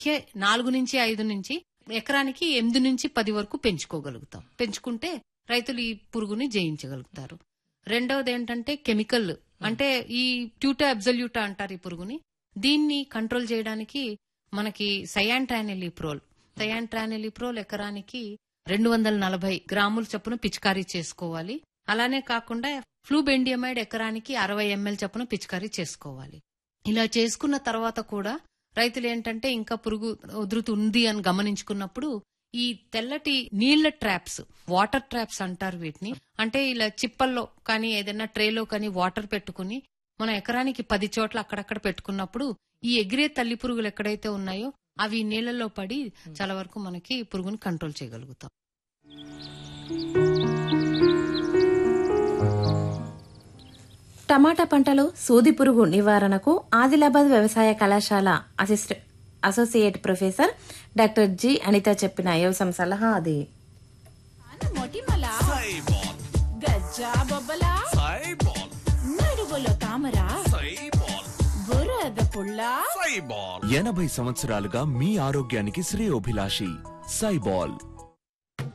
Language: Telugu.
కే నాలుగు నుంచి ఐదు నుంచి ఎకరానికి ఎనిమిది నుంచి పది వరకు పెంచుకోగలుగుతాం పెంచుకుంటే రైతులు ఈ పురుగుని జయించగలుగుతారు రెండవది ఏంటంటే కెమికల్ అంటే ఈ ట్యూటా అబ్జల్యూటా అంటారు ఈ పురుగుని దీన్ని కంట్రోల్ చేయడానికి మనకి సయాంట్రానిలిప్రోల్ సయాంట్రానిలిప్రోల్ ఎకరానికి రెండు వందల నలభై గ్రాముల చొప్పున పిచికారీ చేసుకోవాలి అలానే కాకుండా ఫ్లూబెండియమైడ్ ఎకరానికి అరవై ఎంఎల్ చొప్పున పిచికారీ చేసుకోవాలి ఇలా చేసుకున్న తర్వాత కూడా రైతులు ఏంటంటే ఇంకా పురుగు ఉధృతి ఉంది అని గమనించుకున్నప్పుడు ఈ తెల్లటి నీళ్ల ట్రాప్స్ వాటర్ ట్రాప్స్ అంటారు వీటిని అంటే ఇలా చిప్పల్లో కానీ ఏదైనా ట్రేలో కానీ వాటర్ పెట్టుకుని మనం ఎకరానికి పది చోట్ల అక్కడక్కడ పెట్టుకున్నప్పుడు ఈ ఎగిరే తల్లి పురుగులు ఎక్కడైతే ఉన్నాయో అవి నీళ్లలో పడి చాలా వరకు మనకి పురుగుని కంట్రోల్ చేయగలుగుతాం టమాటా పంటలో సూది పురుగు నివారణకు ఆదిలాబాద్ వ్యవసాయ కళాశాల assist associate professor doctor G Anitha చెప్పిన వ్యవసాయం సలహా అది మొటిమల గజ్జా బొబ్బల నడుగులో తామర బురద పుల్ల ఎనభై సంవత్సరాలుగా మీ ఆరోగ్యానికి శ్రేయోభిలాషి సైబాల్